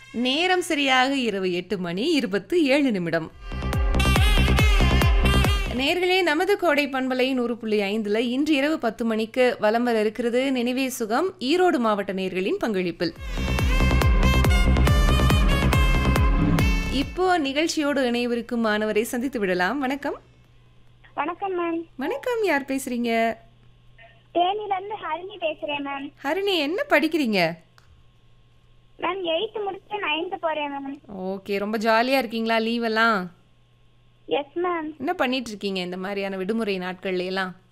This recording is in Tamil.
நேரம் சரியாக இரவு எட்டு மணி இருபத்து ஏழு நிமிடம் நேர்களே நமது கோடை பண்பலை நூறு புள்ளி ஐந்துல இன்று இரவு பத்து மணிக்கு வலம் வர இருக்கிறது நினைவே சுகம் ஈரோடு மாவட்ட நேர்களின் பங்களிப்பில் இப்போ நிகழ்ச்சியோடு இணையவிருக்கும் மாணவரை சந்தித்து விடலாம் வணக்கம் வணக்கம் மேம் வணக்கம் யார் பேசுறீங்க தேனில இருந்து ஹரிணி பேசுறேன் மேம் ஹரிணி என்ன படிக்கிறீங்க மேம் எயித்து முடிச்சு நைன்த்து போறேன் மேம் ஓகே ரொம்ப ஜாலியா இருக்கீங்களா லீவ் எல்லாம் எஸ் மேம் என்ன பண்ணிட்டு இருக்கீங்க இந்த மாதிரியான விடுமுறை நாட்கள்ல எல்லாம்